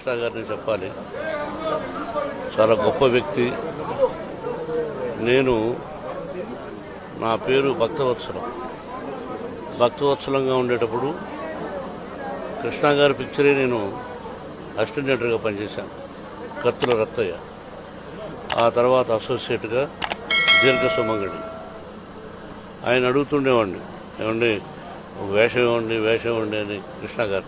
కృష్ణ గారిని చెప్పాలి చాలా గొప్ప వ్యక్తి నేను నా పేరు భక్తవత్సలం భక్తవత్సలంగా ఉండేటప్పుడు కృష్ణ గారి పిక్చరే నేను అసిస్టెంట్ డైరెక్టర్గా పనిచేశాను కత్తుల రత్తయ్య ఆ తర్వాత అసోసియేట్గా దీర్ఘ సుమంగడి ఆయన అడుగుతుండేవాడిని ఏమండి ఒక వేషం ఇవ్వండి వేషం ఇవ్వండి అని కృష్ణ గారు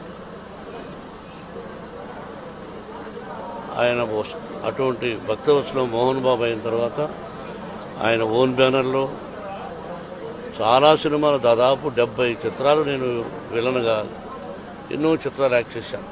ఆయన వస్- అటువంటి భక్తవత్సలం మోహన్ బాబు అయిన తర్వాత ఆయన ఓన్ బ్యానర్లో చాలా సినిమాలు దాదాపు డెబ్బై చిత్రాలు నేను విలన్గా ఎన్నో చిత్రాలు యాక్ట్ చేశాను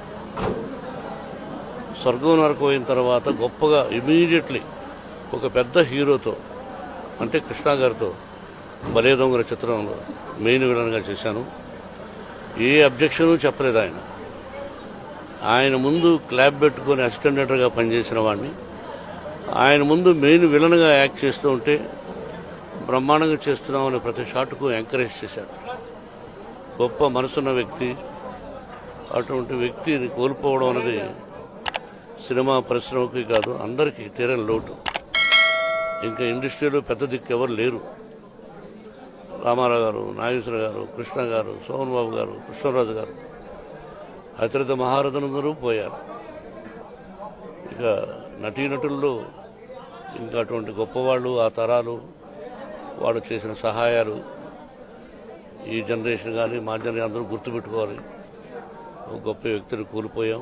స్వర్గం నరకం అయిన తర్వాత గొప్పగా ఇమీడియట్లీ ఒక పెద్ద హీరోతో అంటే కృష్ణ గారితో బలే దొంగల చిత్రంలో మెయిన్ విలన్గా చేశాను ఏ అబ్జెక్షను చెప్పలేదు ఆయన ఆయన ముందు క్లాబ్ పెట్టుకొని అసిస్టెంట్ డైరెక్టర్గా పనిచేసిన వాడిని ఆయన ముందు మెయిన్ విలన్గా యాక్ట్ చేస్తూ ఉంటే బ్రహ్మాండంగా చేస్తున్నామని ప్రతి షాట్కు ఎంకరేజ్ చేశారు గొప్ప మనసున్న వ్యక్తి అటువంటి వ్యక్తిని కోల్పోవడం అనేది సినిమా పరిశ్రమకి కాదు అందరికీ తీరని లోటు ఇంకా ఇండస్ట్రీలో పెద్ద దిక్కు ఎవరు లేరు రామారావు గారు నాగేశ్వర గారు కృష్ణ గారు సోమన్ బాబు గారు కృష్ణరాజు గారు అతిరిత మహారథులందరూ పోయారు ఇక నటీనటుల్లో ఇంకా అటువంటి గొప్పవాళ్ళు ఆ తరాలు వాళ్ళు చేసిన సహాయాలు ఈ జనరేషన్ కానీ మా జనరేషన్ అందరూ గుర్తుపెట్టుకోవాలి ఒక గొప్ప వ్యక్తిని కోల్పోయాం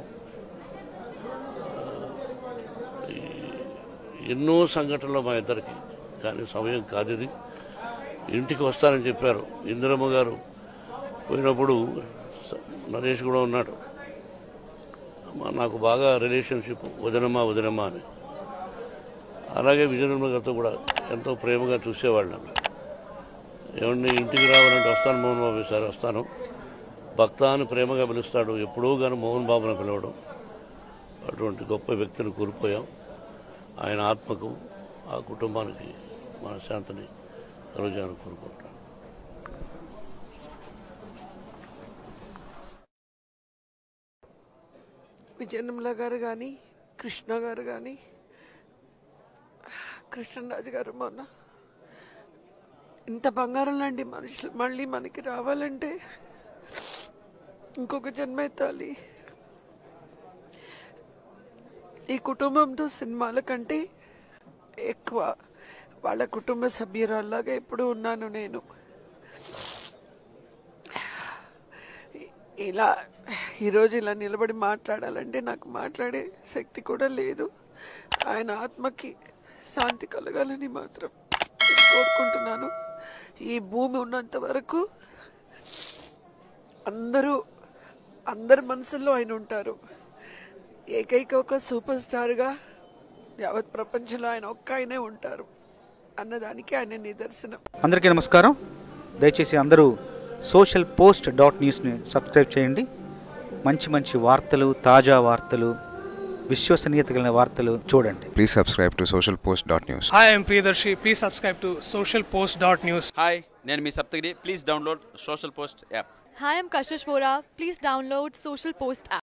ఎన్నో సంఘటనలు మా ఇద్దరికి కానీ సమయం కాదు ఇది ఇంటికి వస్తానని చెప్పారు ఇందిరమ్మ గారు పోయినప్పుడు స- నరేష్ కూడా ఉన్నాడు మా- నాకు బాగా రిలేషన్షిప్ వదినమ్మ వదినమ్మ అని అలాగే విజయనిర్మ గారితో కూడా ఎంతో ప్రేమగా చూసేవాళ్ళం ఏమండి ఇంటికి రావాలంటే వస్తాను మోహన్ బాబు సార్ వస్తాను భక్త అని ప్రేమగా పిలుస్తాడు ఎప్పుడూ కానీ మోహన్ బాబుని పిలవడం అటువంటి గొప్ప వ్యక్తిని కోల్పోయాం ఆయన ఆత్మకు ఆ కుటుంబానికి మన శాంతిని కలుగుజాలని కోరుకుంటాను విజయనిర్మల గారు కానీ కృష్ణ గారు కానీ కృష్ణరాజు గారు మొన్న ఇంత బంగారం లాంటి మనుషులు మళ్ళీ మనకి రావాలంటే ఇంకొక జన్మ ఎత్తాలి ఈ కుటుంబంతో సినిమాల కంటే ఎక్కువ వాళ్ళ కుటుంబ సభ్యురాల్లాగా ఎప్పుడు ఉన్నాను నేను ఇలా ఈరోజు ఇలా నిలబడి మాట్లాడాలంటే నాకు మాట్లాడే శక్తి కూడా లేదు ఆయన ఆత్మకి శాంతి కలగాలని మాత్రం కోరుకుంటున్నాను ఈ భూమి ఉన్నంత వరకు అందరూ అందరి మనసుల్లో ఆయన ఉంటారు ఏకైక ఒక సూపర్ స్టార్గా యావత్ ప్రపంచంలో ఆయన ఒక్క ఆయనే ఉంటారు అన్నదానికి ఆయన నిదర్శనం అందరికీ నమస్కారం దయచేసి అందరూ సోషల్ పోస్ట్ డాట్ న్యూస్ని సబ్స్క్రైబ్ చేయండి మంచి మంచి వార్తలు తాజా వార్తలు విశ్వసనీయత కలిగిన వార్తలు చూడండి Please subscribe to socialpost.news. Hi, I'm Priyadarshi. Please subscribe to socialpost.news. Hi నేను మీ Saptagiri please download social post app Hi, I'm Kashish Vora. Please download Social Post app.